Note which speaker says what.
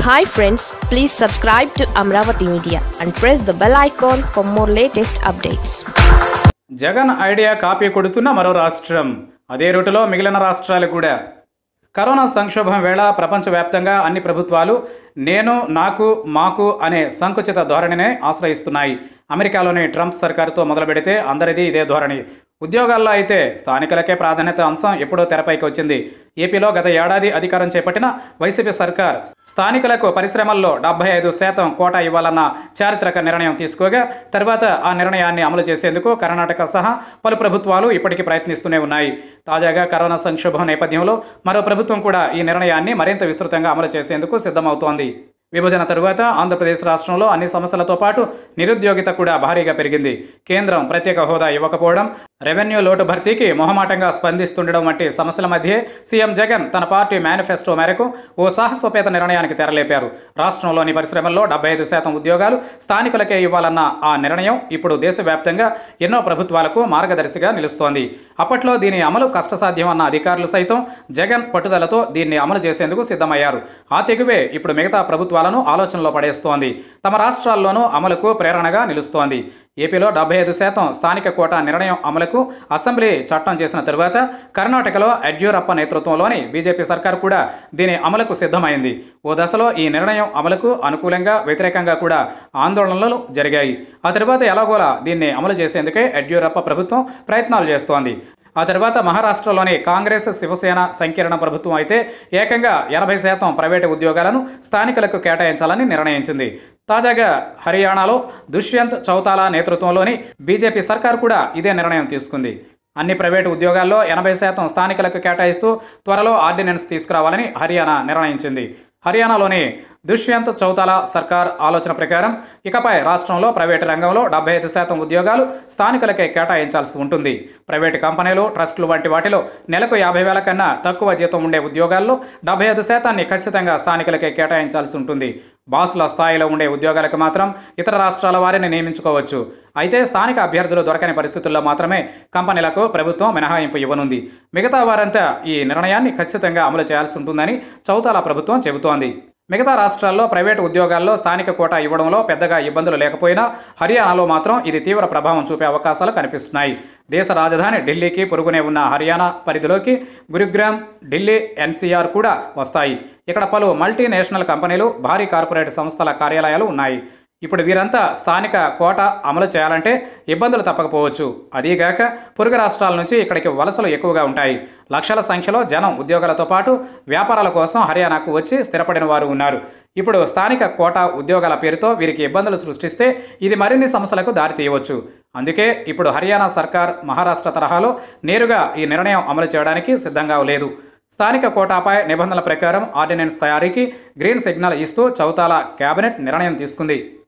Speaker 1: hi friends please subscribe to Amaravati media and press the bell icon for more latest updates
Speaker 2: Jagan idea copy కొడుతున్న మరో రాష్ట్రం అదే రూటులో మిగిలిన రాష్ట్రాలు కూడా కరోనా సంక్షోభం వేళ ప్రపంచవ్యాప్తంగా అన్ని ప్రభుత్వాలు నేను నాకు మాకు అనే సంకుచిత ధోరణినే ఆశ్రయిస్తున్నాయి అమెరికాలోని ట్రంప్ సర్కారుతో మొదలు పెడితే అందరిది ఇదే ధోరణి ఉద్యోగాల్లో అయితే స్థానికులకే ప్రాధాన్యత అంశం ఎప్పుడో తెరపైకి వచ్చింది ఏపీలో గత ఏడాది అధికారం చేపట్టిన వైసీపీ సర్కార్ స్థానికులకు పరిశ్రమల్లో డెబ్బై ఐదు శాతం కోటా ఇవ్వాలన్న చారిత్రక నిర్ణయం తీసుకోగా తర్వాత ఆ నిర్ణయాన్ని అమలు చేసేందుకు కర్ణాటక సహా పలు ప్రభుత్వాలు ఇప్పటికీ ప్రయత్నిస్తూనే ఉన్నాయి తాజాగా కరోనా సంక్షోభం నేపథ్యంలో మరో ప్రభుత్వం కూడా ఈ నిర్ణయాన్ని మరింత విస్తృతంగా అమలు చేసేందుకు సిద్ధమవుతోంది విభజన తరువాత ఆంధ్రప్రదేశ్ రాష్ట్రంలో అన్ని సమస్యలతో పాటు నిరుద్యోగిత కూడా భారీగా పెరిగింది కేంద్రం ప్రత్యేక హోదా ఇవ్వకపోవడం రెవెన్యూ లోటు భర్తీకి మొహమాటంగా స్పందిస్తుండడం వంటి సమస్యల మధ్యే సీఎం జగన్ తన పార్టీ మేనిఫెస్టో మేరకు ఓ సాహసోపేత నిర్ణయానికి తెరలేపారు రాష్ట్రంలోని పరిశ్రమల్లో డెబ్బై ఐదు శాతం ఉద్యోగాలు స్థానికులకే ఇవ్వాలన్న ఆ నిర్ణయం ఇప్పుడు దేశవ్యాప్తంగా ఎన్నో ప్రభుత్వాలకు మార్గదర్శిగా నిలుస్తోంది అప్పట్లో దీని అమలు కష్టసాధ్యం అన్న అధికారులు సైతం జగన్ పట్టుదలతో దీన్ని అమలు చేసేందుకు సిద్ధమయ్యారు ఆ తెగువే ఇప్పుడు మిగతా ప్రభుత్వాలను ఆలోచనలో పడేస్తోంది తమ రాష్ట్రాల్లోనూ అమలుకు ప్రేరణగా నిలుస్తోంది ఏపీలో డెబ్బై ఐదు శాతం స్థానిక కోటా నిర్ణయం అమలుకు అసెంబ్లీ చట్టం చేసిన తరువాత కర్ణాటకలో యడ్యూరప్ప నేతృత్వంలోని బీజేపీ సర్కార్ కూడా దీని అమలుకు సిద్ధమైంది ఓ దశలో ఈ నిర్ణయం అమలుకు అనుకూలంగా వ్యతిరేకంగా కూడా ఆందోళనలు జరిగాయి ఆ తరువాత ఎలాగోలా దీన్ని అమలు చేసేందుకే యడ్యూరప్ప ప్రభుత్వం ప్రయత్నాలు చేస్తోంది ఆ తర్వాత మహారాష్ట్రలోని కాంగ్రెస్ శివసేన సంకీర్ణ ప్రభుత్వం అయితే ఏకంగా ఎనభై శాతం ప్రైవేటు ఉద్యోగాలను స్థానికులకు కేటాయించాలని నిర్ణయించింది తాజాగా హర్యానాలో దుష్యంత్ చౌతాలా నేతృత్వంలోని బీజేపీ సర్కార్ కూడా ఇదే నిర్ణయం తీసుకుంది అన్ని ప్రైవేటు ఉద్యోగాల్లో ఎనభై శాతం స్థానికులకు కేటాయిస్తూ త్వరలో ఆర్డినెన్స్ తీసుకురావాలని హర్యానా నిర్ణయించింది హర్యానాలోని దుష్యంత్ చౌతాలా సర్కార్ ఆలోచన ప్రకారం ఇకపై రాష్ట్రంలో ప్రైవేటు రంగంలో డెబ్బై ఐదు శాతం ఉద్యోగాలు స్థానికులకే కేటాయించాల్సి ఉంటుంది ప్రైవేటు కంపెనీలు ట్రస్టులు వంటి వాటిలో నెలకు యాభై వేల కన్నా తక్కువ జీతం ఉండే ఉద్యోగాల్లో డెబ్బై ఐదు శాతాన్ని ఖచ్చితంగా స్థానికులకే కేటాయించాల్సి ఉంటుంది బాసుల స్థాయిలో ఉండే ఉద్యోగాలకు మాత్రం ఇతర రాష్ట్రాల వారిని నియమించుకోవచ్చు అయితే స్థానిక అభ్యర్థులు దొరకని పరిస్థితుల్లో మాత్రమే కంపెనీలకు ప్రభుత్వం మినహాయింపు ఇవ్వనుంది మిగతా వారంతా ఈ నిర్ణయాన్ని ఖచ్చితంగా అమలు చేయాల్సి ఉంటుందని చౌతాల ప్రభుత్వం చెబుతోంది మిగతా రాష్ట్రాల్లో ప్రైవేటు ఉద్యోగాల్లో స్థానిక కోటా ఇవ్వడంలో పెద్దగా ఇబ్బందులు లేకపోయినా హర్యానాలో మాత్రం ఇది తీవ్ర ప్రభావం చూపే అవకాశాలు కనిపిస్తున్నాయి దేశ రాజధాని ఢిల్లీకి పొరుగునే ఉన్న హర్యానా పరిధిలోకి గురుగ్రామ్ ఢిల్లీ ఎన్సీఆర్ కూడా వస్తాయి ఇక్కడ పలు మల్టీనేషనల్ కంపెనీలు భారీ కార్పొరేట్ సంస్థల కార్యాలయాలు ఉన్నాయి ఇప్పుడు వీరంతా స్థానిక కోట అమలు చేయాలంటే ఇబ్బందులు తప్పకపోవచ్చు అదీగాక పొరుగు రాష్ట్రాల నుంచి ఇక్కడికి వలసలు ఎక్కువగా ఉంటాయి లక్షల సంఖ్యలో జనం ఉద్యోగాలతో పాటు వ్యాపారాల కోసం హర్యానాకు వచ్చి స్థిరపడిన వారు ఉన్నారు ఇప్పుడు స్థానిక కోట ఉద్యోగాల పేరుతో వీరికి ఇబ్బందులు సృష్టిస్తే ఇది మరిన్ని సమస్యలకు దారితీయవచ్చు అందుకే ఇప్పుడు హర్యానా సర్కార్ మహారాష్ట్ర తరహాలో నేరుగా ఈ నిర్ణయం అమలు చేయడానికి సిద్ధంగా లేదు స్థానిక కోటాపై నిబంధనల ప్రకారం ఆర్డినెన్స్ తయారీకి గ్రీన్ సిగ్నల్ ఇస్తూ చౌతాల కేబినెట్ నిర్ణయం తీసుకుంది